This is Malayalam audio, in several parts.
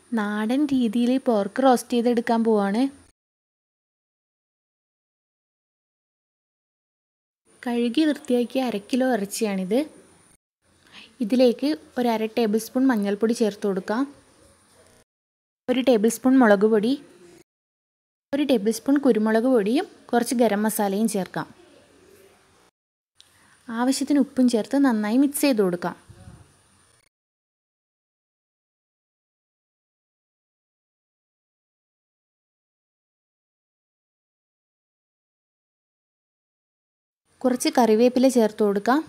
നാടൻ രീതിയിൽ പോർക്ക് റോസ്റ്റ് ചെയ്തെടുക്കാൻ പോവാണ് കഴുകി വൃത്തിയാക്കിയ അര കിലോ ഇറച്ചിയാണിത് ഇതിലേക്ക് ഒരു അര ടേബിൾ സ്പൂൺ മഞ്ഞൾപ്പൊടി ചേർത്ത് കൊടുക്കാം ഒരു ടേബിൾ സ്പൂൺ മുളക് പൊടി ഒരു ടേബിൾ സ്പൂൺ കുരുമുളക് പൊടിയും കുറച്ച് ഗരം മസാലയും ചേർക്കാം ആവശ്യത്തിന് ഉപ്പും ചേർത്ത് നന്നായി മിക്സ് ചെയ്ത് കൊടുക്കാം കുറച്ച് കറിവേപ്പില ചേർത്ത് കൊടുക്കാം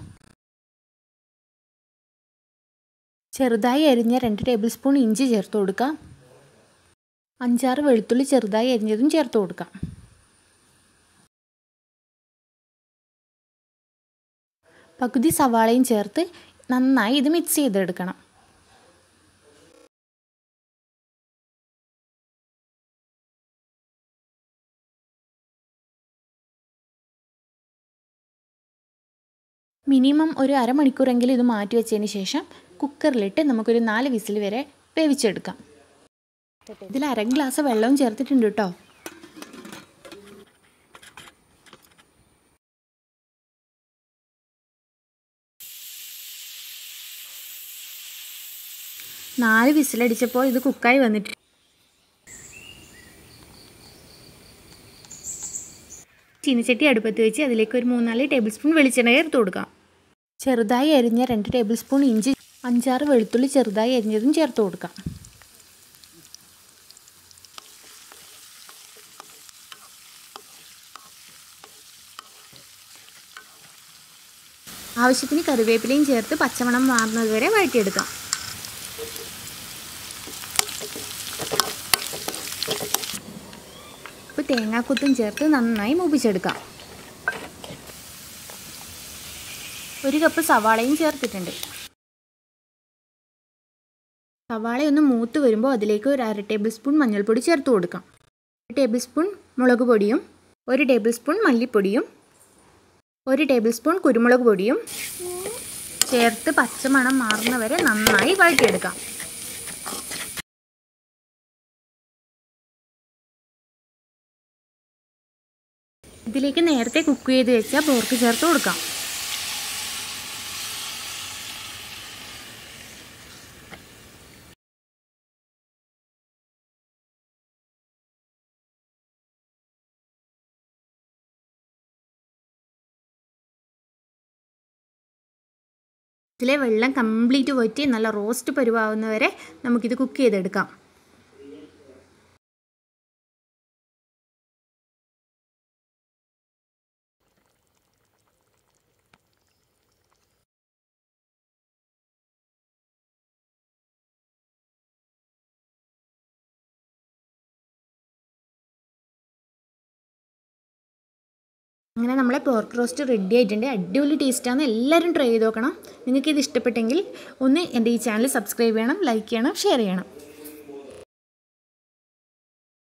ചെറുതായി അരിഞ്ഞ രണ്ട് ടേബിൾ സ്പൂൺ ഇഞ്ചി ചേർത്ത് കൊടുക്കാം അഞ്ചാറ് വെളുത്തുള്ളി ചെറുതായി അരിഞ്ഞതും ചേർത്ത് കൊടുക്കാം പകുതി സവാളയും ചേർത്ത് നന്നായി ഇത് മിക്സ് ചെയ്തെടുക്കണം മിനിമം ഒരു അരമണിക്കൂറെങ്കിലും ഇത് മാറ്റി വെച്ചതിന് ശേഷം കുക്കറിലിട്ട് നമുക്കൊരു നാല് വിസിൽ വരെ വേവിച്ചെടുക്കാം ഇതിൽ അര ഗ്ലാസ് വെള്ളവും ചേർത്തിട്ടുണ്ട് കേട്ടോ നാല് വിസിലടിച്ചപ്പോൾ ഇത് കുക്കായി വന്നിട്ട് ചീനിച്ചട്ടി അടുപ്പത്ത് വെച്ച് അതിലേക്ക് ഒരു മൂന്നാല് ടേബിൾ സ്പൂൺ വെളിച്ചെണ്ണ ചേർത്ത് കൊടുക്കാം ചെറുതായി അരിഞ്ഞ രണ്ട് ടേബിൾ സ്പൂൺ ഇഞ്ചി അഞ്ചാറ് വെളുത്തുള്ളി ചെറുതായി അരിഞ്ഞതും ചേർത്ത് കൊടുക്കാം ആവശ്യത്തിന് കറിവേപ്പിലയും ചേർത്ത് പച്ചമണം മാറുന്നത് വരെ വഴറ്റിയെടുക്കാം അപ്പോൾ തേങ്ങാക്കൊത്തും ചേർത്ത് നന്നായി മൂപ്പിച്ചെടുക്കാം ഒരു കപ്പ് സവാളയും ചേർത്തിട്ടുണ്ട് സവാള ഒന്ന് മൂത്ത് വരുമ്പോൾ അതിലേക്ക് ഒരു അര ടേബിൾ സ്പൂൺ മഞ്ഞൾപ്പൊടി ചേർത്ത് കൊടുക്കാം ഒരു ടേബിൾ സ്പൂൺ മുളക് പൊടിയും ഒരു ടേബിൾ സ്പൂൺ മല്ലിപ്പൊടിയും ഒരു ടേബിൾ സ്പൂൺ കുരുമുളക് പൊടിയും ചേർത്ത് പച്ചമണം മാറുന്നവരെ നന്നായി വഴറ്റിയെടുക്കാം ഇതിലേക്ക് നേരത്തെ കുക്ക് ചെയ്ത് വെച്ച പോർക്ക് ചേർത്ത് കൊടുക്കാം ഇതിലെ വെള്ളം കംപ്ലീറ്റ് വറ്റി നല്ല റോസ്റ്റ് പരുവാകുന്നവരെ നമുക്കിത് കുക്ക് ചെയ്തെടുക്കാം അങ്ങനെ നമ്മളെ പോർക്ക് റോസ്റ്റ് റെഡി ആയിട്ടുണ്ട് അടിപൊളി ടേസ്റ്റാണ് എല്ലാവരും ട്രൈ ചെയ്ത് നോക്കണം നിങ്ങൾക്ക് ഇത് ഇഷ്ടപ്പെട്ടെങ്കിൽ ഒന്ന് എൻ്റെ ഈ ചാനൽ സബ്സ്ക്രൈബ് ചെയ്യണം ലൈക്ക് ചെയ്യണം ഷെയർ ചെയ്യണം